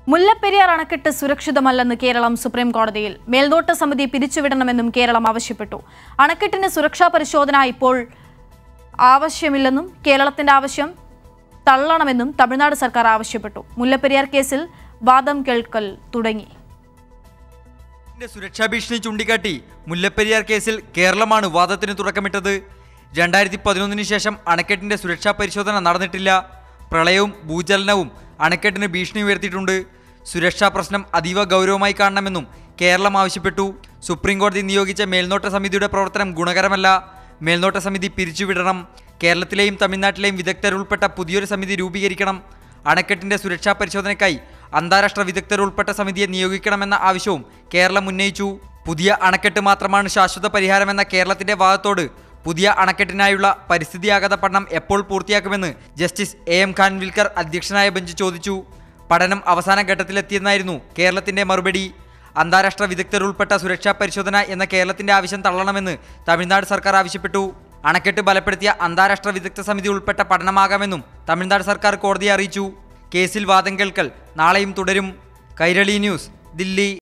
മുല്ലപ്പെരിയാർ അണക്കെട്ട് സുരക്ഷിതമല്ലെന്ന് കേരളം സുപ്രീം കോടതിയിൽ മേൽനോട്ട സമിതി പിരിച്ചുവിടണമെന്നും കേരളം ആവശ്യപ്പെട്ടു അണക്കെട്ടിന് സുരക്ഷാ പരിശോധന ഇപ്പോൾ ആവശ്യമില്ലെന്നും കേരളത്തിന്റെ ആവശ്യം തള്ളണമെന്നും തമിഴ്നാട് സർക്കാർ ആവശ്യപ്പെട്ടു മുല്ലപ്പെരിയാർ കേസിൽ വാദം കേൾക്കൽ തുടങ്ങി ന്റെ സുരക്ഷാ ഭീഷണി ചൂണ്ടിക്കാട്ടി മുല്ലപ്പെരിയാർ കേസിൽ കേരളമാണ് വാദത്തിന് തുടക്കമിട്ടത് രണ്ടായിരത്തി പതിനൊന്നിന് ശേഷം അണക്കെട്ടിന്റെ സുരക്ഷാ പരിശോധന നടന്നിട്ടില്ല പ്രളയവും ഭൂചലനവും അണക്കെട്ടിന് ഭീഷണി ഉയർത്തിയിട്ടുണ്ട് സുരക്ഷാ പ്രശ്നം അതീവ ഗൗരവമായി കാണണമെന്നും കേരളം ആവശ്യപ്പെട്ടു സുപ്രീം കോടതി നിയോഗിച്ച മേൽനോട്ട സമിതിയുടെ പ്രവർത്തനം ഗുണകരമല്ല മേൽനോട്ട സമിതി പിരിച്ചുവിടണം കേരളത്തിലെയും തമിഴ്നാട്ടിലെയും വിദഗ്ധരുൾപ്പെട്ട പുതിയൊരു സമിതി രൂപീകരിക്കണം അണക്കെട്ടിന്റെ സുരക്ഷാ പരിശോധനയ്ക്കായി അന്താരാഷ്ട്ര വിദഗ്ധരുൾപ്പെട്ട സമിതിയെ നിയോഗിക്കണമെന്ന ആവശ്യവും കേരളം ഉന്നയിച്ചു പുതിയ അണക്കെട്ട് മാത്രമാണ് ശാശ്വത പരിഹാരമെന്ന കേരളത്തിന്റെ വാദത്തോട് പുതിയ അണക്കെട്ടിനായുള്ള പരിസ്ഥിതിയാഘാത പഠനം എപ്പോൾ പൂർത്തിയാക്കുമെന്ന് ജസ്റ്റിസ് എ എം ഖാൻവിൽക്കർ അധ്യക്ഷനായ ബെഞ്ച് ചോദിച്ചു പഠനം അവസാന ഘട്ടത്തിലെത്തിയെന്നായിരുന്നു കേരളത്തിന്റെ മറുപടി അന്താരാഷ്ട്ര വിദഗ്ധരുൾപ്പെട്ട സുരക്ഷാ പരിശോധന എന്ന കേരളത്തിന്റെ ആവശ്യം തള്ളണമെന്ന് തമിഴ്നാട് സർക്കാർ ആവശ്യപ്പെട്ടു അണക്കെട്ട് ബലപ്പെടുത്തിയ അന്താരാഷ്ട്ര വിദഗ്ധ സമിതി ഉൾപ്പെട്ട പഠനമാകാമെന്നും തമിഴ്നാട് സർക്കാർ കോടതിയെ അറിയിച്ചു കേസിൽ വാദം കേൾക്കൽ നാളെയും തുടരും കൈരളി ന്യൂസ് ദില്ലി